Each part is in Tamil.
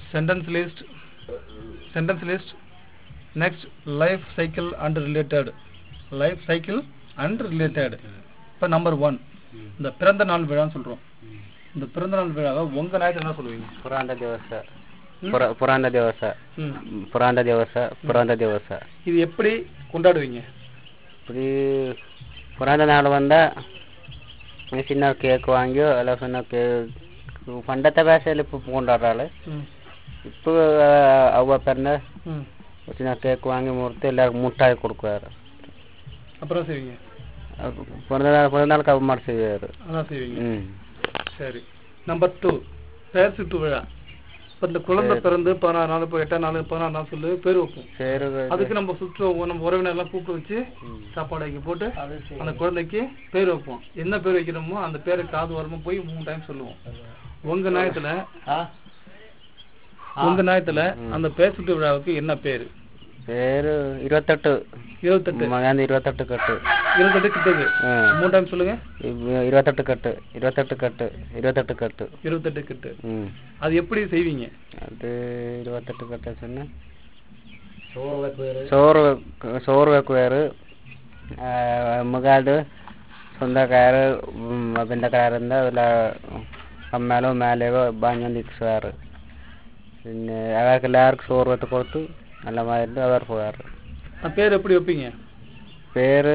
sentence list sentence list next life cycle and related life cycle and related இப்ப நம்பர் ஒன் இந்த பிறந்த நாள் விழான்னு சொல்றோம் இந்த பிறந்த நாள் விழாவை உங்க நாயத்தை என்ன சொல்லுவீங்க ಪುರಾಣ ದಿವಸ ಪುರ- ಪುರಾಣ ದಿವಸ ம். ಪುರಾಣ ದಿವಸ ಪುರಾಣ ದಿವಸ இது எப்படி கொண்டாடுவீங்க இப்படி பிறந்த நாள் வந்தால் சின்ன கேக் வாங்கி எல்லாம் சின்ன கேக் பண்டத்தை பேசையில் இப்போ கொண்டாடுறாள் ம். இப்போ அவ்வளோ பிறந்த ம். சின்ன கேக் வாங்கி முறுத்து எல்லாருக்கும் முட்டாய் கொடுக்குறாரு அப்புறம் செய்வீங்க பிறந்த நாள் பிறந்த நாளுக்கு அவ மாதிரி செய்வார் அதான் செய்வீங்க ம் சரி நம்பர் டூ பெயர் சுட்டு விழா இப்ப இந்த குழந்தை பிறந்து பதினாறு நாள் இப்போ எட்டாம் நாள் பதினாறு நாள் சொல்லி பேர் வைப்போம் சரி அதுக்கு நம்ம சுற்று நம்ம உறவினர் எல்லாம் கூப்பிட்டு வச்சு சாப்பாடு வைக்க போட்டு அந்த குழந்தைக்கு பேர் வைப்போம் என்ன பேர் வைக்கிறோமோ அந்த பேரை காது வரமா போய் மூணு டைம் சொல்லுவோம் உங்க நியாயத்துல உங்க நியாயத்துல அந்த பேர் சுட்டு விழாவுக்கு என்ன பேரு பேர் இருபத்தெட்டு இருபத்தெட்டு மகாந்தி இருபத்தெட்டு கட்டு இருபத்தெட்டு கிட்டது ஆ. மூணு டைம் சொல்லுங்க இவ்- இருபத்தெட்டு கட்டு இருபத்தெட்டு கட்டு இருபத்தெட்டு கட்டு இருபத்தெட்டு கிட்டு ம் அது எப்படி செய்வீங்க அது ഇരുപത്തെട്ട് കട്ട ചെന്ന് ചോറ് വെക്ക് ചോറ് വെക്കുവാറ് നമുക്കത് സ്വന്തക്കാര് ബന്ധക്കാരുണ്ട് അതിൽ അമ്മേലോ മേലെയോ ബാഞ്ഞു നിൽക്കുവാറ് പിന്നെ അവർക്ക് എല്ലാവർക്കും ചോറ് വെത്ത് കൊടുത്ത് നല്ല മാതിരി അവർ പോകാറ് அந்த பேர் எப்படி வைப்பீங்க പേര്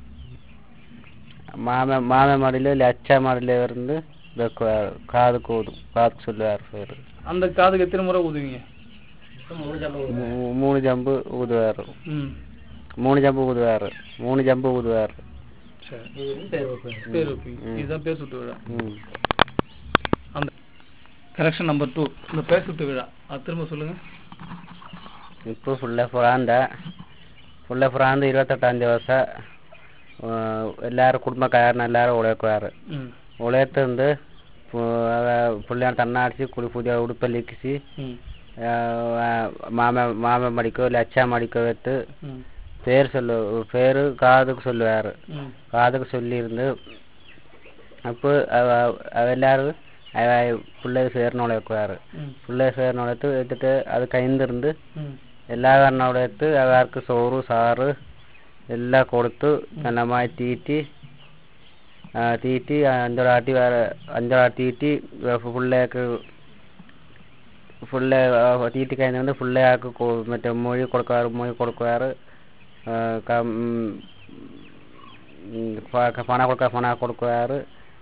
മാമ മാമ മടിയിൽ ഇല്ല അച്ഛ മടിയിൽ ഇருந்து വെക്കുവാറ് കാത് കൂതും കാത് ചൊല്ലുവാറ് പേര് அந்த காதுக்கு எத்தனை முறை ஊதுவீங்க മൂ- മൂന്ന് ജമ്പ് ഊതുവാറ് ம் മൂന്ന് ജമ്പ് ഊതുവാറ് മൂന്ന് ജമ്പ് ഊതുവാറ് சரி பேர் வைப்பீங்க இதுதான் பேர் சுட்டு விழா ഉം. அந்த கரெக்ஷன் நம்பர் டூ இந்த பேர் சுட்டு விழா அது திரும்ப சொல்லுங்க ഇപ്പൊ ഫുള്ള് ഫ്രാന്ത ഫുള്ള് ഫ്രാന്ത് ഇരുപത്തെട്ടാം ദിവസം ആ, എല്ലാവരും കുടുംബക്കാരനെ എല്ലാവരും ഉളക്കുവാറ് ம் ഉളയത്തുണ്ട് പുള്ളിയാണ് തണ്ണാടിച്ച് കുളി പുതിയ ഉടുപ്പെല്ലിക്കിച്ച് ம் മാമ മാമ മടിക്കോ ഇല്ല അച്ഛ മടിക്കോ വെത്ത് ம் പേര് ചൊല്ലു പേര് കാതുക്ക് ചൊല്ലുവാറ് ம் காதுக்கு சொல்லியிருந்து அப்போ எல்லாரும் பிள்ளைய சேர்னோட வைக்குவாரு ம் பிள்ளைய சேர்னோட எடுத்து எடுத்துட்டு அது கைந்திருந்து ம் എല്ലാ കാരണോടെ എടുത്ത് അവർക്ക് ചോറ് സാറ് എല്ലാം കൊടുത്ത് നന്നായി തീറ്റി ആ, തീറ്റി അഞ്ചൊരാട്ടി വേറെ അഞ്ചൊരാട്ടി തീറ്റി പിള്ളേക്ക് ഫുള്ള് തീറ്റി കഴിഞ്ഞുകൊണ്ട് പിള്ളേർക്ക് മറ്റേ മൊഴി കൊടുക്കാറ് മൊഴി കൊടുക്കാറ് ആ, ക- ഉം, ഉം, പ- പണ കൊടുക്കാൻ പണ കൊടുക്കാറ്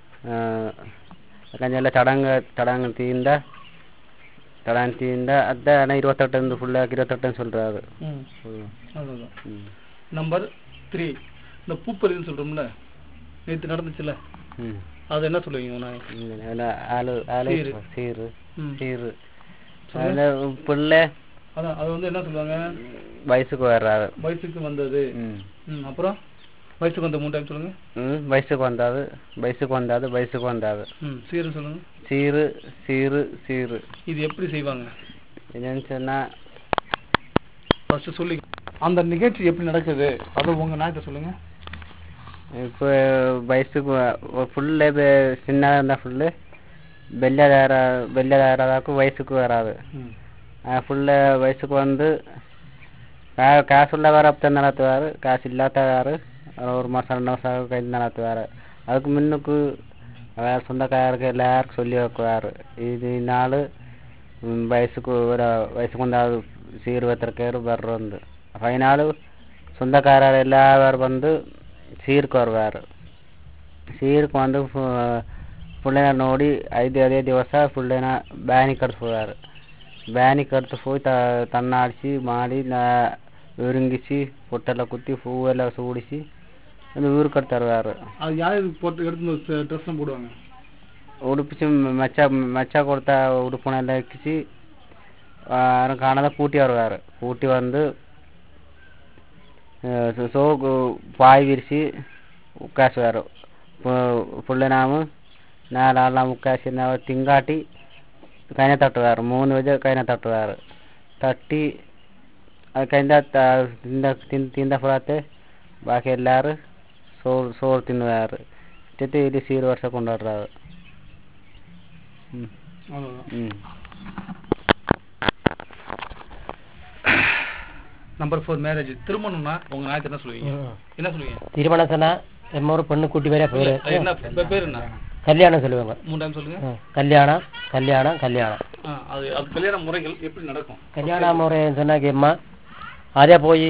കഴിഞ്ഞ ചടങ്ങ് ചടങ്ങ് തീണ്ട ചടങ്ങ് തീണ്ട അതാണ് ഇരുപത്തെട്ട് ഫുള്ളാക്കി ഇരുപത്തെട്ടുன்னு சொல்றாரு ம் ம். அவ்வளோதான் ம். நம்பர் த்ரீ இந்த பூப்பறின்னு சொல்றோம்ல நேற்று நடந்துச்சுல்ல ம். அது என்ன சொல்லுவீங்க நான் ம். அதுல ஆளு ஆளு சீரு. சீரு ம் சீரு சொல்லுங்க. அதுல பிள்ளை அதான் அது வந்து என்ன சொல்லுவாங்க வயசுக்கு வர்றாரு வயசுக்கு வந்தது ம். ம் அப்புறம் வயசுக்கு வந்த மூணு டைம் சொல்லுங்க ம் வயசுக்கு வந்தாது வயசுக்கு வந்தாது வயசுக்கு வந்தாது ம் சீரு சொல்லுங்க சீரு சீரு சீரு இது எப்படி செய்வாங்க என்னன்னு சொன்னா ஃபர்ஸ்ட் சொல்லி அந்த நிகழ்ச்சி எப்படி நடக்குது அது உங்க நாயத்தை சொல்லுங்க இப்போ வயசுக்கு ஃபுல்லு சின்னதாக இருந்தால் ஃபுல்லு பெல்லதார பெல்லதாரதாக்கும் வயசுக்கு வராது ம் ஃபுல்லு வயசுக்கு வந்து கா காசுள்ளவர் அப்போ நடத்துவார் காசு இல்லாதவார் ஒரு மாதம் ரெண்டு மாதம் கழித்து நடத்துவார் அதுக்கு முன்னுக்கு அவர் சொந்தக்காரருக்கு எல்லாருக்கும் சொல்லி வைக்குவார் இது நாள் வயசுக்கு ஒரு வயசுக்கு வந்தால் சீர் வைத்திருக்காரு வர்றது ಫೈನಾಲು சொந்தக்காரர் எல்லாரும் வந்து சீருக்கு வருவார் ಸೀರ್ಗೆ ಒಂದು ಪುಳ್ಳೆನ ನೋಡಿ ಐದು ಅದೇ ದಿವಸ ಪುಳ್ಳೆನ ಬ್ಯಾನಿ ಕಟ್ಸ್ಬೋದಾರು ಬ್ಯಾನಿ ಕಟ್ತು ಹೋಗಿ ತ ತನ್ನಾಡಿಸಿ ಮಾಡಿ ನಾ ವಿರುಂಗಿಸಿ பொட்டெல்லாம் குத்தி பூவெல்லாம் சூடிச்சு அந்த ஊருக்கு எடுத்து தருவார் அது யார் இது போட்டு எடுத்து ட்ரெஸ் போடுவாங்க ಉಡುಪಿಸಿ ಮೆಚ್ಚ ಮೆಚ್ಚ ಕೊಡ್ತಾ ಉಡುಪನೆಲ್ಲ ಇಕ್ಕಿಸಿ ಯಾரும் காணாத கூட்டி வருவார் கூட்டி வந்து சோ பாய் விரிச்சு உட்காசுவார் புள்ளனாம நாலாம் உட்காசி ತಿಂಗಾಟಿ ಕೈನ ತಟ್ಟುವಾರು ಮೂರು ಬಜೆ ಕೈನ ತಟ್ಟುವಾರು ತಟ್ಟಿ ಅದು ಕೈಯಿಂದ ತಿಂದ ತಿಂದ ತಿಂದ ಪುರಾತೆ ಬಾಕಿ ಎಲ್ಲಾರು ಸೋರು ಸೋರು ತಿನ್ನುವಾರು ಜೊತೆ ಇಲ್ಲಿ ಸೀರು ವರ್ಷ ಕೊಂಡಾಡ್ರಾರು ಹ್ಞೂ அவ்வளோதான் ಹ್ಞೂ நம்பர் ஃபோர் மேரேஜ் திருமணம்னா உங்க நாயத்தை என்ன சொல்லுவீங்க ம். என்ன சொல்லுவீங்க திருமணம் சொன்னா நம்ம ஒரு பெண்ணு கூட்டி வரையா பேரு அது என்ன பே- பேர் என்ன கல்யாணம் சொல்லுவாங்க மூணு டைம் சொல்லுங்க ம். கல்யாணம் கல்யாணம் கல்யாணம் ஆ, அது அது கல்யாண முறைகள் எப்படி நடக்கும் கல்யாண முறை சொன்னாக்கம்மா ആദ്യം പോയി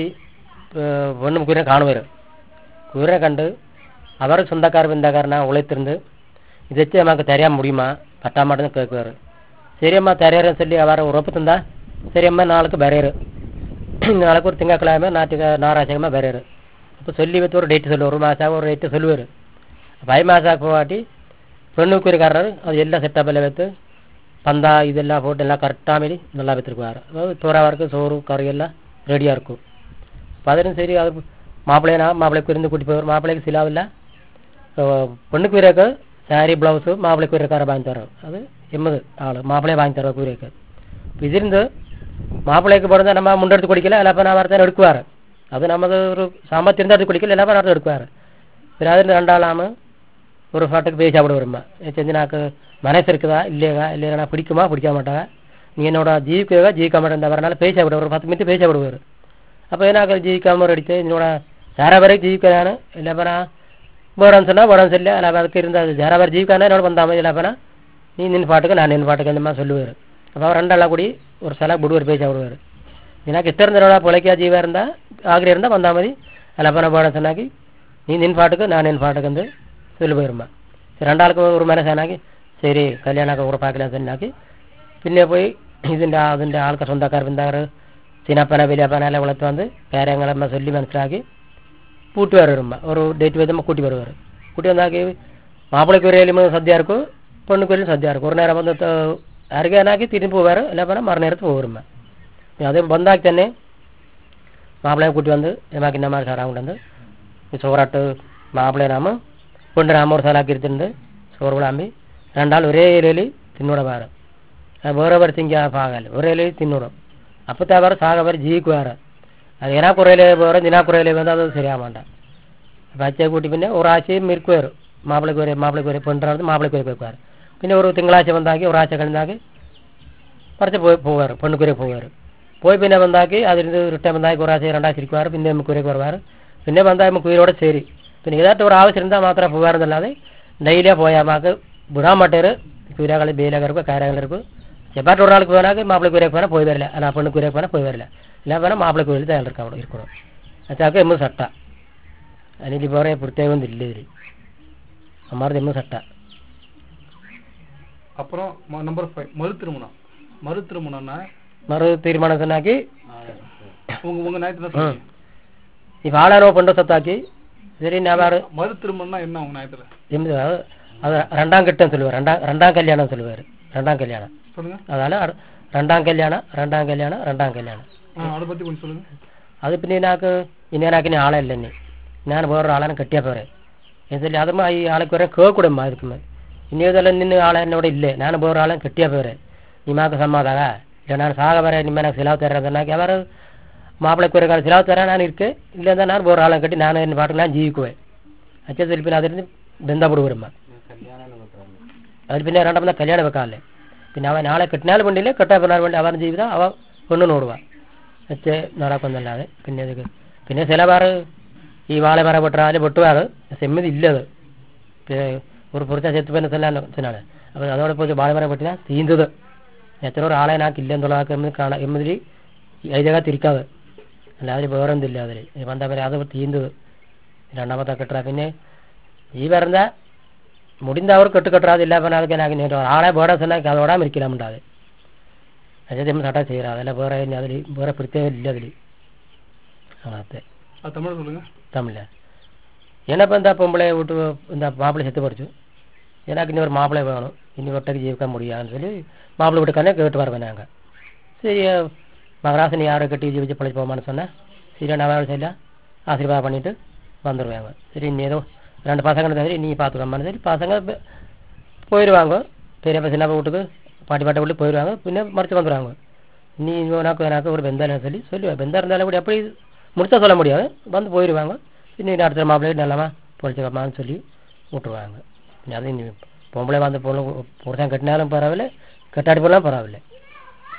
പെണ്ണും കുതിരെ കാണുവരും കുതിരെ കണ്ട് അവർ സ്വന്തക്കാർ ബന്ധക്കാരനാ ഉളത്തിരുന്ന് ഇത് വെച്ച് നമുക്ക് തരാൻ മുടിയുമാ പറ്റാൻ മാട്ടെന്ന് കേൾക്കുവാറ് ശരിയമ്മ തരേരെന്ന് சொல்லி അവർ ഉറപ്പ് തന്നാ ശരിയമ്മ നാൾക്ക് വരേറ് நாளைக்கு ஒரு திங்கக்கிழமை நாட்டுக்கு நாராசிகமா வரையாரு அப்போ சொல்லி வச்சு ஒரு டேட்டு சொல்லுவார் ஒரு மாதம் ஒரு டேட்டு சொல்லுவார் பை மாதம் போகாட்டி பெண்ணுக்கு இருக்காரர் அது எல்லாம் செட்டப்பில் வைத்து பந்தா இதெல்லாம் போட்டு எல்லாம் கரெக்டாக மாரி நல்லா வைத்திருக்குவார் அதாவது தூராவருக்கு சோறு கறி எல்லாம் ரெடியாக இருக்கும் அப்போ அதிலும் சரி அது மாப்பிள்ளைனா மாப்பிள்ளைக்கு இருந்து கூட்டி போவார் மாப்பிள்ளைக்கு சிலாவில்ல பெண்ணுக்கு வீரக்கு சாரி ப்ளவுஸு மாப்பிள்ளைக்கு வீரக்கார வாங்கி தரோம் அது எம்மது ஆள் மாப்பிள்ளையே வாங்கி தரோம் வீரக்கு இப்போ ഇതിരുന്ന് മാപ്പിളയ്ക്ക് പറഞ്ഞാൽ നമ്മ മുണ്ടെടുത്ത് കുടിക്കില്ല അല്ലപ്പം ഞാൻ വാർത്ത എടുക്കുവാറ് അത് നമ്മൾ ഒരു സാമ്പത്തികം എടുത്ത് കുടിക്കില്ല എല്ലാം വാർത്ത എടുക്കുവാറ് പിന്നെ അതിന് രണ്ടാളാമ ஒரு பாட்டுக்கு பேசி சாப்பிட வருமா செஞ்சு நாக்கு மனசு இருக்குதா இல்லையா இல்லையா நான் பிடிக்குமா பிடிக்க மாட்டாங்க நீ என்னோட ஜீவிக்கவா ஜீவிக்க மாட்டேன் வரனால பேசி சாப்பிட ஒரு பத்து மினிட் பேசி சாப்பிடுவார் அப்போ எனக்கு ஜீவிக்காம ஒரு அடிச்சு என்னோட ஜாரா வரைக்கும் ஜீவிக்கிறானு இல்லைப்பா நான் போடான்னு சொன்னால் போடான்னு சொல்லி அதில் அதுக்கு இருந்தால் ஜாரா வரை ஜீவிக்கானே என்னோட வந்தாமல் இல்லைப்பா நீ நின்று பாட்டுக்கு நான் நின்று பாட்டுக்கு அந்த மாதிரி சொல்லுவார் அப்போ அவர் ரெண்டாளாக கூடி ஒரு சில விடுவார் பேசி சாப்பிடுவார் எனக்கு இத்தனை தடவை பிழைக்கா ஜீவா இருந்தால் ஆகிரி இருந்தால் வந்தா மாதிரி இல்லைப்பா நான் போட சொன்னாக்கி நீ நின் பாட்டுக்கு நான் நின் பாட்டுக்கு வந்து சொல்லி போயிருமா രണ്ടാൾക്കും ഒരു മനസ്സാനാക്കി ശരി കല്യാണമൊക്കെ ഉറപ്പാക്കില്ല തന്നാക്കി പിന്നെ പോയി ഇതിൻ്റെ അതിൻ്റെ ആൾക്കാർ സ്വന്തക്കാർ ബന്ധക്കാർ ചിന്നപ്പന വലിയപ്പന എല്ലാം വിളത്ത് വന്ന് കാര്യങ്ങളെല്ലാം ചൊല്ലി മനസ്സിലാക്കി കൂട്ടി വരുമ്മ ഒരു ഡേറ്റ് വരുമ്പോൾ കൂട്ടി വരുവാർ കൂട്ടി വന്നാക്കി മാപ്പിളയ്ക്ക് വരെയും സദ്യ இருக்கும் പെണ്ണുക്ക് വരെയും സദ്യ இருக்கும் ഒരു നേരം വന്ന് അരകാനാക്കി തിരിഞ്ഞ് പോവാറ് അല്ല പറഞ്ഞാൽ മറുനേരത്ത് പോരുമ്മ അത് ബന്ധാക്കി തന്നെ മാപ്പിളയെ കൂട്ടി വന്ന് എമാക്കി നമ്മാർ സാറാൻ കൊണ്ടുവന്ന് ചോറാട്ട് മാപ്പിളയെ നാമ പെണ്ണ് നാമ ഒരു സ്ഥലമാക്കി ഇരുത്തിട്ടുണ്ട് ചോറ് വിളാമ്പി രണ്ടാൾ ഒരേ ഇലയിൽ തിന്നൂട വേറെ വേറെ വേറെ തിങ്ക ഭാഗമല്ല ഒരേ ഇലയിൽ തിന്നൂടും അപ്പത്തെ അവർ സാഗ അവർ ജീവിക്കുവാറ് അത് ഏനാക്കുറയിലെ വേറെ നിനാക്കുറയിലെ വന്നാൽ അത് ശരിയാ വേണ്ട അപ്പം അച്ഛയെ കൂട്ടി പിന്നെ ഒരാഴ്ചയും ഇരിക്കുവാറ് മാപ്പിളക്ക് വരെ മാപ്പിളക്ക് വരെ പെണ്ണാണ് മാപ്പിളക്ക് വരെ വെക്കുവാറ് പിന്നെ ഒരു തിങ്കളാഴ്ച വന്നാക്കി ഒരാഴ്ച കഴിഞ്ഞാക്കി കുറച്ച് പോയി പോവാറ് പെണ്ണുക്കുരെ പോവാറ് പോയി പിന്നെ വന്നാക്കി അതിന് റിട്ടേൺ വന്നാക്കി ഒരാഴ്ച രണ്ടാഴ്ച ഇരിക്കുവാറ് പിന്നെ നമുക്കുരേക്ക് വരുവാറ് പിന്നെ വന്നാൽ നമുക്ക് ഉയരോടെ ശരി പിന്നെ ഇതായിട്ട് ഒരു ആവശ്യം இருந்தால் മാത്രമേ പോകാറുന്നല്ലാതെ ഡെയിലിயாக போய் அம்மாக்கு விட மாட்டாரு சூரியாக்களை பேலாக இருக்கும் காரியாங்கள் இருக்கும் செப்பாட்டு ஒரு நாளுக்கு வேணாக்கு மாப்பிள்ளை குறைக்கு வேணா போய் வரல நான் பெண்ணு குறைக்கு வேணா போய் வரல இல்லை வேணா மாப்பிள்ளை கோயில் தான் இருக்கா അവിടെ இருக்கணும் അച്ചാക്ക് എമ്മ സട്ട അതിന് വേറെ പ്രത്യേകം ഒന്നും ഇല്ല ഇതിൽ അമ്മാരുടെ എമ്മ സട്ട அப்புறம் நம்பர் ஃபைவ் மறு திருமணம் மறு திருமணம்னா മറു തീരുമാനം சொன்னாக்கி உங்க உங்க நாயத்தை என்ன சொல்லுவீங்க இப்போ ஆளானோ பெண்டோ சத்தாக்கி சரி நான் வேறு மறு திருமணம்னா என்ன உங்க நாயத்துல எம்மது அது ரெண்டாம் கட்டம் சொல்லுவார் ரெண்டாம் ரெண்டாம் கல்யாணம் சொல்லுவார் ரெண்டாம் கல்யாணம் சொல்லுங்க அதனால அட- ரெண்டாம் கல்யாணம் ரெண்டாம் கல்யாണം ரெண்டாം കല്യാണം ஆ, அதை பத்தி கொஞ்சம் சொல்லுங்க അത് പിന്നെ ഇതിനകത്ത് ഇന്നേനാക്കിന് ആളല്ല എന്നെ ഞാൻ വേറൊരു ആളെ കെട്ടിയ പോരെ എന്നില്ല അതും ഈ ആൾക്ക് വരെ കേൾക്കൂടമ്മ ഇരിക്കുമ്പോൾ ഇനി ഇതെല്ലാം നിന്നെ ആളെ എന്നോട് ഇല്ലേ ഞാൻ വേറൊരാളെ കെട്ടിയ പോരെ നിമാക്ക് സമ്മതാക ಇಲ್ಲ ನಾನು ಸಾಗ ಬರ ನಿಮ್ಮ ಸಿಲಾವ್ ತರ ಅದನ್ನಾಗಿ ಅವರು ಮಾப்பிಳೆ ಕುರೆಗಾರ ಸಿಲಾವ್ ತರ ನಾನು ಇರ್ಕೆ ಇಲ್ಲ ಅಂದ್ರೆ ನಾನು ಬೋರ್ ಆಳ ಕಟ್ಟಿ ನಾನು ಏನು ಪಾಟಕ್ಕೆ ನಾನು ജീവിക്കുവേ അച്ഛൻ പിന്നെ അതിന് ബന്ധപ്പെടുവരുമ്മ അതിൽ പിന്നെ രണ്ടാമത്തെ കല്യാണം വെക്കാല്ലേ പിന്നെ അവൻ നാളെ കെട്ടിനാലും വേണ്ടിയില്ല കെട്ടാൻ പെണ്ണാൻ വേണ്ടി അവൻ ജീവിതം അവ പെണ്ണു നോടുക അച്ഛെ നടക്കുന്നല്ലാതെ പിന്നെ ഇത് പിന്നെ ചില വേറെ ഈ വാളെ മറ വെട്ടാല് വെട്ടുവാറ് സെമ്മതി ഇല്ലത് പിന്നെ ഒരു പുറത്ത ചെത്ത് പിന്നെ ചെല്ലാണ് അപ്പോൾ അതോടെ പോയി വാളെ മറ വെട്ടിനാ തീന്തത് എത്ര ഒരാളെ നാക്കില്ല എന്നുള്ള കാണാം എമ്മതിൽ അതിലക തിരിക്കാതെ അല്ലാതെ വേറെ എന്തില്ല അതിൽ എന്താ പറയുക അത് തീന്തത് രണ്ടാമത്തെ കെട്ടുക പിന്നെ ഈ പറഞ്ഞ முடிந்த அவர் கட்டு கட்டுறாது இல்லை பண்ண அதுக்கு எனக்கு நேற்று ஆளே போட சொன்னாக்கி அதோட மிரிக்கலாம் முடியாது அதே டைம் சட்டா செய்கிறா அதெல்லாம் வேற இனி அதில் வேற பிரத்யேகம் இல்லை அதில் அவ்வளோத்தே அது தமிழ் சொல்லுங்க தமிழில் என்னப்போ இந்த பொம்பளை விட்டு இந்த மாப்பிள்ளை செத்து படிச்சு எனக்கு இன்னொரு மாப்பிள்ளை வேணும் இனி ஒட்டக்கு ஜீவிக்க முடியாதுன்னு சொல்லி மாப்பிள்ளை வீட்டுக்காரனே கேட்டு வருவேன் நாங்கள் சரி மகராசன் யாரை கட்டி ஜீவிச்சு பழைச்சு போமான்னு சொன்னேன் சரி நான் வேலை செய்யல ஆசீர்வாதம் பண்ணிட்டு வந்துடுவாங்க சரி நீ ஏதோ ரெண்டு பசங்க சரி நீ பார்த்துக்கம்மான்னு சரி பசங்க ப- போயிடுவாங்க பெரியப்பா சின்னப்பா வீட்டுக்கு பாட்டி பாட்டை வீட்டுக்கு போயிடுவாங்க பின்ன மறைச்சு வந்துடுவாங்க நீ உனக்கு எனக்கு ஒரு பெந்தம் இல்லைன்னு சொல்லி சொல்லுவேன் பெந்தம் இருந்தாலும் கூட எப்படி முடிச்சா சொல்ல முடியாது வந்து போயிடுவாங்க பின்ன இன்னும் அடுத்த மாப்பிள்ளை நல்லாமா பொழிச்சுக்கம்மான்னு சொல்லி விட்டுருவாங்க பின்ன அது நீ பொம்பளை வந்து பொண்ணு புருஷன் கட்டினாலும் பரவாயில்ல கட்டாடி போனாலும் பரவாயில்ல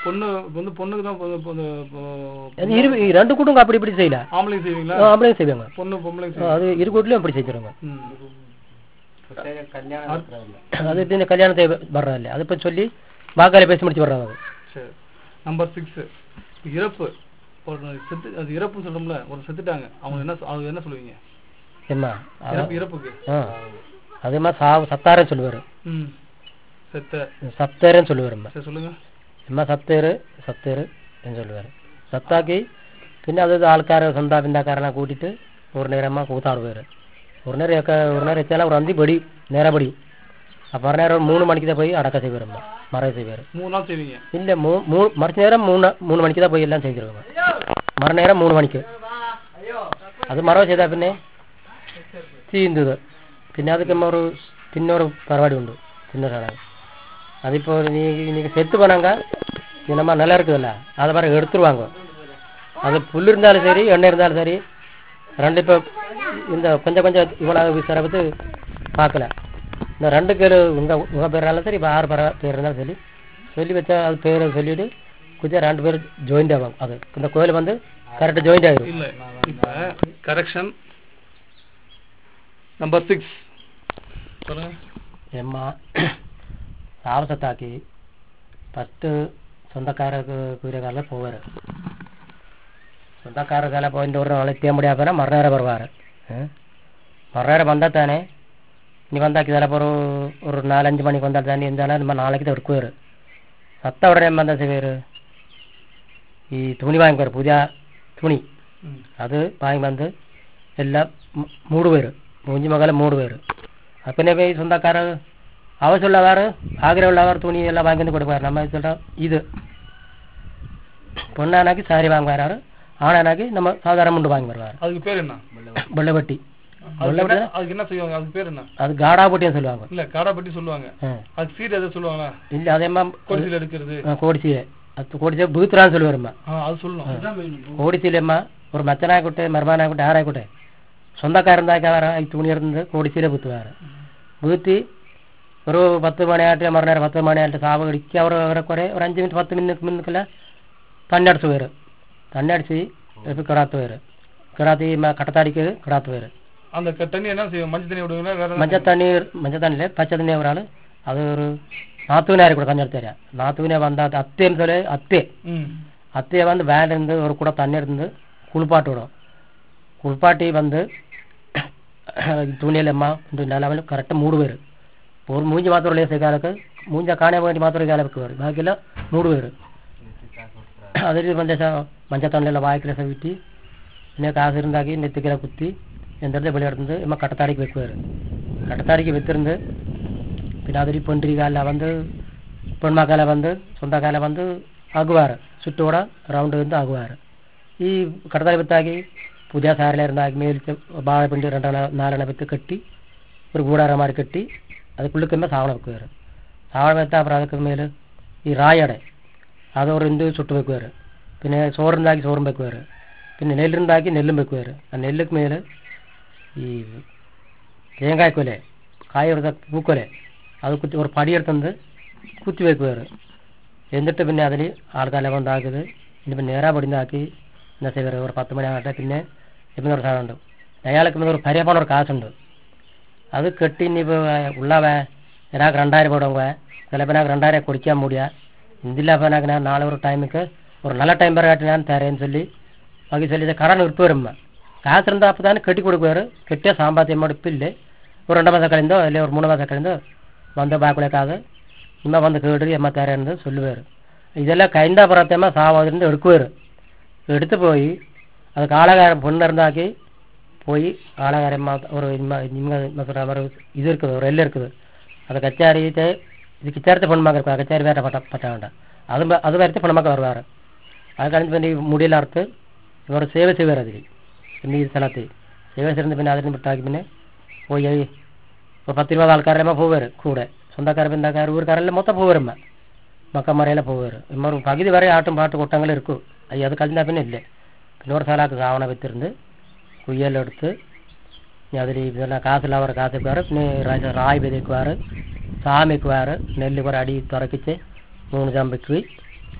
பொண்ணு வந்து பொண்ணுக்கு தான் பொ- பொ- பொ- அது இரு ரெண்டு கூட்டம் அப்படி இப்படி செய்யல ஆம்பளைங்க செய்வீங்களா அப்படியே செய்வாங்க பொண்ணு பொம்பளைங்க ஆ, செய்வீங்க அது இரு கூட்டிலும் அப்படி செஞ்சிருவாங்க ம் கல்யாணம் நடத்துறதில்ல. அது இந்த கல்யாணத்தை வர்றதில்ல அதை பற்றி சொல்லி வாக்கால பேசி முடிச்சு வர்றாங்க அது சரி நம்பர் சிக்ஸ் இறப்பு ஒரு செத்து அது இறப்புன்னு சொல்றோம்ல ஒரு செத்துட்டாங்க அவங்க என்ன சொ- அது என்ன சொல்லுவீங்க ஏம்மா இறப்பு இறப்புக்கு ஆ அதே மாதிரி சாவு சத்தாரன்னு சொல்லுவார் ம் செத்த சத்தேரன்னு சொல்லுவாரும்மா சரி சொல்லுங்க എമ്മ സത്തേറ് സത്തേറ് എന്ന് ചൊല്ലുവാറ് സത്താക്കി പിന്നെ അത് ആൾക്കാരെ സ്വന്ത ബിന്ദാക്കാരെല്ലാം കൂട്ടിയിട്ട് ഒരു നേരം അമ്മ കൂത്താടുവാറ് ஒரு நேரம் எக்க ஒரு நேரம் வச்சாலும் ஒரு அந்தி படி நேரப்படி அப்போ ஒரு நேரம் ஒரு மூணு மணிக்கு தான் போய் அடக்க செய்வார் அம்மா மறை செய்வார் மூணு நாள் செய்வீங்க இல்லை மூ மூணு மறுச்ச நேரம் மூணு மூணு மணிக்கு தான் போய் எல்லாம் செஞ்சிருவாங்க மறு நேரம் மூணு மணிക്ക് അത് മറവ് ചെയ്താൽ പിന്നെ ചീന്തത് പിന്നെ അതൊക്കെ ഒരു പിന്നൊരു പരിപാടി ഉണ്ട് சின்ன சாணம் அது இப்போ நீ நீங்க செத்து போனாங்க இது நம்ம நிலம் இருக்குதுல்ல அதை பாரு எடுத்துருவாங்க அது புல் இருந்தாலும் சரி எண்ணெய் இருந்தாலும் சரி ரெண்டு இப்போ இந்த கொஞ்சம் கொஞ்சம் இவ்வளவு சிறப்பு பார்க்கல இந்த ரெண்டு பேர் உங்க உங்க பேராலும் சரி இப்போ ஆறு பேர பேர் இருந்தாலும் சரி சொல்லி வச்சா அது பேரை சொல்லிட்டு கொஞ்சம் ரெண்டு பேர் ஜாயிண்ட் ஆகும் அது இந்த கோயில் வந்து கரெக்டாக ஜாயிண்ட் ஆகிடும் இல்ல இப்ப கரெக்ஷன் நம்பர் சிக்ஸ் சொல்லுங்க എമ്മ താമസത്താക്കി ഫസ്റ്റ് സ്വന്തക്കാരൊക്കെ കൂരക്കാരിൽ പോവാറ് സ്വന്തക്കാരൊക്കെ പോയിന്റ് ഒരു നാളെ എത്തിയാൻ മുടിയാപ്പന മറുനേരം പറവാറ് മറുനേരം വന്നാൽ തന്നെ ഇനി വന്നാക്കി ചിലപ്പോൾ ഒരു ഒരു നാലഞ്ച് മണിക്ക് വന്നാൽ തന്നെ എന്തായാലും நம்ம நாளைக்கு தான் இருக்குவார் சத்த உடனே நம்ம എന്താ செய்வார் ഈ തുണി വാങ്ങിക്കുവാർ പുതിയ തുണി ம். അത് വാങ്ങി വന്ന് എല്ലാം മൂ- മൂട് പേര് മൂഞ്ചി മകളെ മൂട് പേര് അപ്പനെ പോയി സ്വന്തക്കാർ ആവശ്യമുള്ളവർ ആഗ്രഹമുള്ളവർ തുണി എല്ലാം വാങ്ങി കൊടുക്കാറ് നമ്മ சொல்றோம் ഇത് பொண்ணானாக்கி சாரி வாங்க வராரு ஆனானாக்கி நம்ம சாதாரண முண்டு வாங்கி வருவார் அதுக்கு பேர் என்ன வெள்ளவட்டி அதுக்கு என்ன அதுக்கு என்ன செய்வாங்க அதுக்கு பேர் என்ன அது காடா போட்டின்னு சொல்லுவாங்க இல்ல காடா பட்டி சொல்லுவாங்க ஆ. அதுக்கு சீட் எதை சொல்லுவாங்களா இல்ல அதேமா கொடிசில எடுக்கிறது கோடிசீலை அது கோடிசீலை ബൂത്രാന്ന് சொல்லுவாருமா ஆ அது சொல்லணும் കോടിച്ചീലമ്മ ഒരു മച്ചനായിക്കോട്ടെ മരുമാനായിക്കോട്ടെ ആരായിക്കോട്ടെ സ്വന്തക്കാരെന്താക്കാറ് ഈ തുണി എടുക്കുന്നത് കോടിച്ചീല ബുത്തുകാറ് ബൂത്തി ഒരു പത്ത് മണിയായിട്ട് മറുനേരം പത്ത് മണിയായിട്ട് സാവ് കടിക്കുക അവർ അവരെ കുറെ ഒരു അഞ്ച് മിനിറ്റ് പത്ത് മിനിറ്റ് മിനിറ്റില്ല തന്നടിച്ച് പേര് തന്നടിച്ച് ഇപ്പം കിടാത്ത പേര് കിടാത്തി കട്ടത്താടിക്ക് കിടാത്ത പേര് அந்த க- தண்ணி என்ன செய்வோம் மஞ்சள் தண்ணி விடுவீங்களா வேற என்ன മഞ്ഞത്തണ്ണി മഞ്ഞത്തണ്ണില് പച്ചത്തണ്ണി ഒരാൾ അത് ഒരു നാത്തുവിനാരെ കൂടെ തന്നെടുത്ത് തരാം നാത്തുവിനെ വന്ന അത്തേന്ന് சொல்லி അത്തേ ம் அத்தையை வந்து வேலை இருந்து ஒரு கூட தண்ணி இருந்து குளிப்பாட்டி விடும் குளிப்பாட்டி வந்து துணியில் அம்மா நிலவில் கரெக்டாக மூடு பேர் ஒரு மூஞ்சி மாத்திரம் இல்லையா காலுக்கு மூஞ்ச காண வேண்டி மாத்திரம் கால வைக்குவார் பாக்கியில் மூடு பேர் അതിൽ മഞ്ച മഞ്ചത്തണ്ണിലുള്ള വായ്ക്കല വിറ്റി പിന്നെ കാശ് இருந்தாக்கி நெத்திக்கிற குத்தி எந்திரத்தை வெளியெடுத்து நம்ம கட்டத்தாடிக்கு வைக்குவார் கட்டத்தாடிக்கு வித்திருந்து പിന്നെ അതിൽ പൊണ്ടിരിക്കാല വന്ന് പെൺമക്കാല വന്ന് സ്വന്തക്കാല വന്ന് ആകുവാറ് ചുറ്റോടെ റൗണ്ട് வந்து ആകുവാറ് ഈ കടത്താൽ വിത്താക്കി പുതിയ സാരിലിരുന്നാക്കി മേലിച്ച് വാഴപ്പിണ്ടി രണ്ടെണ്ണ നാലെണ്ണ വിത്ത് കെട്ടി ഒരു കൂടാരം മാറി കെട്ടി അത് കുള്ളിക്കുമ്പോൾ സാവണ വെക്കുവാറ് സാവണ വെത്താ അப்புறம் அதுக்கு മേല് ഈ റായടെ അത് ഒരു ഇന്ത് ചുട്ട് വെക്കുവാറ് പിന്നെ ചോറുണ്ടാക്കി ചോറും വെക്കുവാറ് പിന്നെ നെല്ലുണ്ടാക്കി നെല്ലും വെക്കുവാറ് ആ നെല്ലുക്ക് മേല് ഈ തേങ്ങായ്ക്കൊലെ കായ എടുത്ത പൂക്കൊലെ അത് കുത്തി ഒരു പടിയെടുത്തത് കുത്തി വെക്കുവാറ് എന്നിട്ട് പിന്നെ അതിൽ ആൾക്കാരെ കൊണ്ടാക്കിയത് ഇനിയിപ്പോൾ നേരാ പൊടിന്നാക്കി എന്താ ചെയ്യുക ഒരു പത്ത് മണി ആകട്ടെ പിന്നെ ഇപ്പം ഒരു സാധനമുണ്ട് അയാൾക്ക് പിന്നെ ഒരു പരിയപ്പണ ഒരു കാശുണ്ട് അത് കെട്ടി ഇനിയിപ്പോൾ ഉള്ളവ எனக்கு ரெண்டாயிரம் போடுவாங்க சில பேர் எனக்கு ரெண்டாயிரம் குடிக்க முடியா இந்தில் எனக்கு நான் நாளை ஒரு டைமுக்கு ஒரு நல்ல டைம் பிறகாட்டி நான் தரேன்னு சொல்லி ബാക്കി சொல்லி കട നിർത്തുവരുമ്പ കാശ് இருந்தா அப்போ தானே கட்டி கொடுக்குவாரு கெட்டிய சாம்பாத்தியம் இப்போ இல்லை ஒரு ரெண்டு மாதம் கழிந்தோ இல்லை ஒரு மூணு மாதம் கழிந்தோ வந்த பேக்குலக்காக இம்மா வந்து கேடு எம்மா தரேன்னு சொல்லுவார் இதெல்லாம் கைந்தா புறத்தம்மா சாவாதுன்னு எடுக்குவார் எடுத்து போய் அதுக்கு ஆலகாரம் பொண்ணு இருந்தாக்கி போய் ஆலகாரம் ஒரு இம்மா இம்மா என்ன சொல்ற மாதிரி இது இருக்குது ஒரு எல்லை இருக்குது அது கச்சாரிட்டு இது கிச்சாரத்தை பொண்ணுமாக்க இருக்கும் கச்சாரி வேற பட்ட பட்ட வேண்டாம் அது ம- அது வரைக்கும் பொண்ணுமாக்க வருவார் அது കഴിഞ്ഞിട്ട് പിന്നെ ഈ മുടിയെല്ലാം അറുത്ത് ഇവർ സേവ ചെയ്യുവാറ് അതിൽ പിന്നെ ഈ സ്ഥലത്ത് സേവ ചെയ്തിരുന്ന് പിന്നെ അതിന് വിട്ടാക്കി പിന്നെ പോയി ഒരു പത്തിരുപത് ആൾക്കാരെല്ലാം പോവാറ് കൂടെ സ്വന്തക്കാർ ബന്ധക്കാർ ഊർക്കാരെല്ലാം മൊത്തം പോവാറുമ്മ മക്കന്മാരെല്ലാം പോവാറ് ഇമ്മ പകുതി വരെ ആട്ടും പാട്ട് കൊട്ടങ്ങൾ ഇരിക്കും അയ്യ അത് കഴിഞ്ഞാൽ പിന്നെ ഇല്ലേ പിന്നെ ஒரு സ്ഥലത്ത് സാവണ വിത്തിരുന്ന് കുയ്യെല്ലാം എടുത്ത് ഇനി അതിൽ ഇതെല്ലാം കാസില്ലാവർ കാസ് വെക്കുവാറ് പിന്നെ റാ- റായ് വിതയ്ക്കുവാറ് സാമി വെക്കുവാറ് നെല്ല് കുറെ അടി തുറക്കിച്ച് മൂന്ന് ചമ്പയ്ക്ക്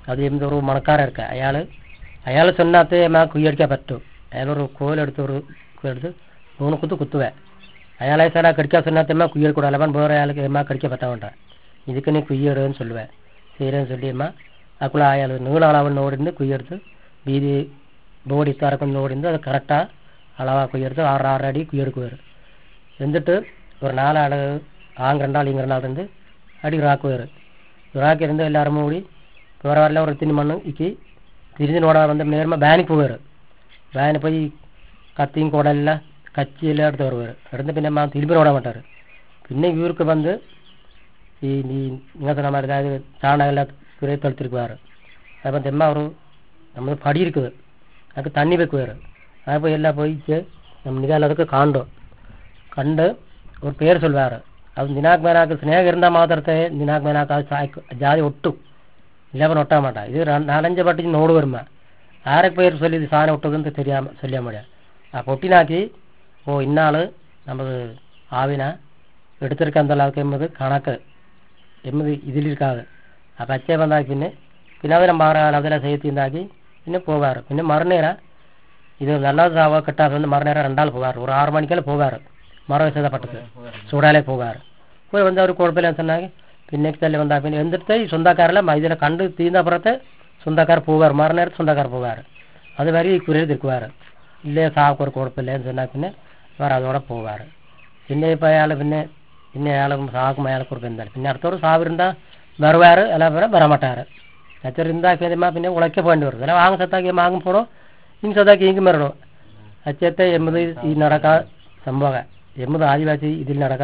അത് എന്തോ ഒരു മണക്കാരൊക്കെ അയാൾ അയാൾ ചെന്നാത്തേ എമ്മ കുയ്യടിക്കാൻ പറ്റും അയാളൊരു കോലെടുത്ത് ഒരു എടുത്ത് മൂന്ന് കുത്ത് കുത്തുവേ അയാളെ സാർ കടിക്കാൻ ചെന്നാത്ത എമ്മ കുയ്യടിക്കൂടാ അല്ലപ്പൻ വേറെ അയാൾക്ക് എമ്മ കടിക്കാൻ പറ്റാവണ്ട இதுக்கு நீ குய்யடுன்னு சொல்லுவேன் செய்கிறேன்னு சொல்லி அம்மா அதுக்குள்ள ஆயாள் நீள அளவு நோடிந்து குய்யெடுத்து வீதி போடி தரக்கும் நோடிந்து அது கரெக்டாக அளவாக குய்யெடுத்து ஆறு ஆறு அடி குய்யெடுக்குவார் എന്നിട്ട് ഒരു നാലാൾ ആങ് രണ്ടാൾ ഇങ്ങ് രണ്ടാൾ ഇருந்து അടി റാക്കുവാർ റാക്കി இருந்து எல்லாரும் கூடி வேற வரல ஒரு தின்னு மண்ணு இக்கி തിരിഞ്ഞ് നോടാ വന്ന് നേർമ ബാനിക്ക് പോവാറ് ബാനിൽ പോയി കത്തിയും കുടലെല്ലാം കച്ചിയെല്ലാം എടുത്ത് வருவார் എടുത്ത് പിന്നെ അമ്മ തിരുമ്പി നോടാൻ മാട്ടാറ് പിന്നെ ഇവർക്ക് വന്ന് ഈ ഈ നിങ്ങൾ சொன்ன மாதிரி அதாவது சாணம் எல்லாம் குறைய தொழுத்திருக்குவார் அது வந்து எம்மா ஒரு நம்ம படி இருக்குது அதுக்கு தண்ணி வைக்குவார் அது போய் எல்லாம் போயிட்டு நம்ம நிதானத்துக்கு காண்டோம் கண்டு ஒரு பேர் சொல்வார் அது நினாக் மேனாக்கு ஸ்னேகம் இருந்தால் மாத்திரத்தை நினாக் மேனாக்கு அது சாய்க்கு ஜாதி ஒட்டும் இல்லாமல் ஒட்ட மாட்டான் இது ரெண்டு- நாலஞ்சு பட்டிக்கு நோடு வருமா யாருக்கு பேர் சொல்லி இது சாணம் ஒட்டுதுன்னு தெரியாம சொல்ல முடியாது ആ പൊട്ടിനാക്കി ഓ ഇന്നാള് നമ്മൾ ആവിന എടുത്തിരിക്കാൻ എന്തെല്ലാം എന്നത് കണക്ക് എന്നത് ഇതിലിരിക്കാതെ ആ പച്ച വന്നാക്കി പിന്നെ പിന്നെ അതിനെ മാറാൻ അതിനെ ചെയ്ത്തിണ്ടാക്കി പിന്നെ പോകാറ് പിന്നെ മറുനേരം ഇത് നല്ല സാവ കിട്ടാതെ வந்து மறுநேரம் ரெண்டாள் போவார் ஒரு ஆறு மணிக்கெல்லாம் போவார் மரம் சேதப்பட்டது சூடாலே போவார் போய் வந்து அவர் குழப்பம் சொன்னாங்க പിന്നെ തല്ലേ വന്നാ പിന്നെ എന്നിട്ട് ഈ സ്വന്തക്കാരെല്ലാം ഇതിനെ കണ്ട് തീർന്ന അപ്പുറത്തെ സ്വന്തക്കാർ പോവാർ മറുനേരത്ത് സ്വന്തക്കാർ പോവാർ അത് വരെ ഈ കുരയിൽ തിരുക്കുവാർ ഇല്ലേ സാവക്ക് ഒരു കുഴപ്പമില്ല എന്ന് சொன்னா പിന്നെ വേറെ അതോടെ പോവാർ പിന്നെ ഇപ്പം അയാൾ പിന്നെ പിന്നെ അയാൾ സാവക്കും അയാളെ കുറിപ്പ് എന്തായാലും പിന്നെ അടുത്തോട് സാവ് இருந்தா வருவார் எல்லாம் வர வரமாட்டார் அச்சர் இருந்தா പിന്നെ ഉളയ്ക്ക പോകേണ്ടി വരും അല്ല വാങ്ങ സത്താക്കി മാങ്ങും പോണോ ಹಿಂಗೆ ಸದಾಕಿ ಹಿಂಗೆ ಮರಡು ಅಚ್ಚತ್ತೆ ಎಂಬುದು ಈ ನಡಕ ಸಂಭವ ಎಂಬುದು ಆದಿವಾಸಿ ഇതിൽ നടക്ക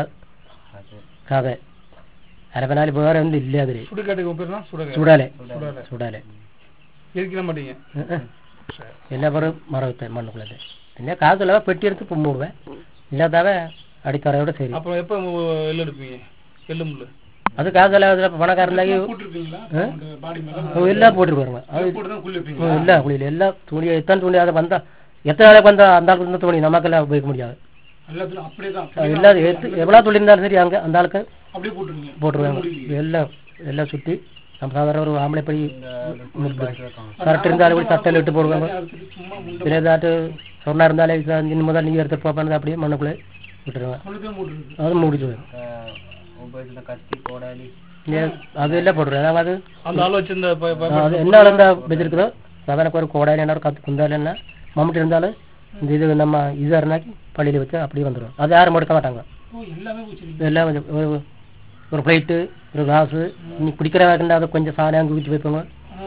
കഥ അരപ്പനാല് വേറെ ഒന്നും ഇല്ല അതില് சுடுகாட்டுக்கு உங்க பேருனா சுடுகாடு ചൂടാലെ சுடாலே ചൂടാലെ எரிக்கிற மாட்டீங்க എല്ലാ പേരും മറവത്തെ മണ്ണുക്കുള്ളത് പിന്നെ കാതുള്ള പെട്ടി എടുത്ത് പൊമ്മിടുവേ ഇല്ലാത്തവ അടിത്തറയോടെ ശരി அப்புறம் எப்போ எள்ளு எடுப்பீங்க எள்ளு முள்ளு അത് കാതല്ല പണക്കാരനാക്കി போட்டுருப்பீங்களா பாடி மேல എല്ലാം പോട്ടിருப்பாருங்க அது போட்டு தான் குள்ளி வைப்பீங்க எல்லா குழியில எல்லா துணி எத்தனை துணி அதை வந்தா எத்தனை நாளைக்கு வந்தா அந்த ஆளுக்கு இருந்த துணி நமக்கெல்லாம் உபயோகிக்க முடியாது எல்லாத்துலயும் அப்படியே தான் அது எல்லா எத்து- எவ்வளவு துணி இருந்தாலும் சரி அங்க அந்த ஆளுக்கு அப்படியே போட்டுருங்க போட்டுருவாங்க எல்லாம் எல்லாம் சுத்தி நம்ம சாதாரண ஒரு ஆம்பளை படி கரெக்ட் இருந்தாலும் கூட சட்டையில் இட்டு போடுவாங்க சும்மா പിന്നെ ഇതായിട്ട് സ്വർണ്ണം இருந்தாலே ഇന്ന് മുതൽ നീ എടുത്തിട്ട് പോകാൻ அப்படியே മണ്ണുക്കുள்ளே വിட்டுருவாங்க முழுக்க போட்டுருக்கு அது மூடிட்டு வரும் உபயோகித்த கத்தி கோடாலி പിന്നെ அதெல்லாம் போட்டுருவாங்க அதாவது அந்த ஆள் வச்சிருந்த ப- ப- அது என்ன இருந்தா வச்சிருக்குதோ சாதாரண ஒரு கோடாலி என்ன ஒரு கத்து குந்தாலி என்ன மம்முட்டி இருந்தாலும் இந்த இது நம்ம இது இருந்தாக்கி பள்ளியில் வச்சு அப்படியே வந்துடும் அது யாரும் எடுக்க மாட்டாங்க ஓ எல்லாமே வச்சிருக்கீங்க இதெல்லாம் கொஞ்சம் ஒரு- ஒரு பிளேட்டு ஒரு கிளாஸு நீ குடிக்கிற வேண்டாம் அதை கொஞ்சம் சாணம் அங்கே ஊற்றி வைப்பாங்க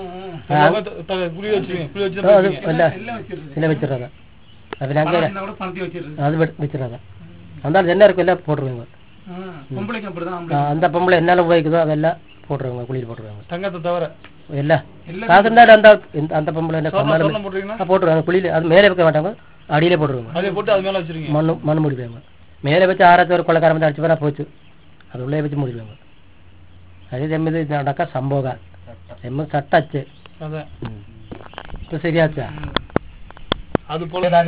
குழி வச்சிருக்கீங்க குழி வச்சு அது எல்லாம் எல்லாம் வச்சிருக்கீங்க எல்லாம் வச்சிடுறாங்க அது நாங்கள் பணம் கூட பணத்தை வச்சிருக்கு அது வெ- வச்சிடுறாங்க அந்த என்ன இருக்கும் எல்லாம் போட்டுருவாங்க பொம்பளைக்கு அப்படிதான் ஆ, ஆம்பளை அந்த பொம்பளை என்னெல்லாம் உபயோகிக்குதோ அதெல்லாம் போட்டுருவாங்க குளியில் போட்டுருவாங்க தங்கத்தை தவிர எல்லாம் எல்லாம் காசு இருந்தாலும் அந்த இந்த- அந்த பொம்பளை என்ன சொர்ணம் கம்மாலும் சொர்ணம் போட்டுருக்கீங்கன்னா ஆ, போட்டுருவாங்க குளியில் அது மேலே வைக்க மாட்டாங்க அடியிலே போட்டுருவாங்க அதை போட்டு அது மேல வச்சிருக்கீங்க மண்ணு மண் மூடிடுவாங்க மேலே வச்சு ஆராய்ச்சி ஒரு கொள்ளக்காரன் வந்து அடிச்சு போனா போச்சு அது உள்ளே வச்சு மூடிடுவாங்க அது எம்மது இது நடக்க சம்போகம் எம்மது சட்டாச்சு அதான் இப்போ சரியாச்சா அது போல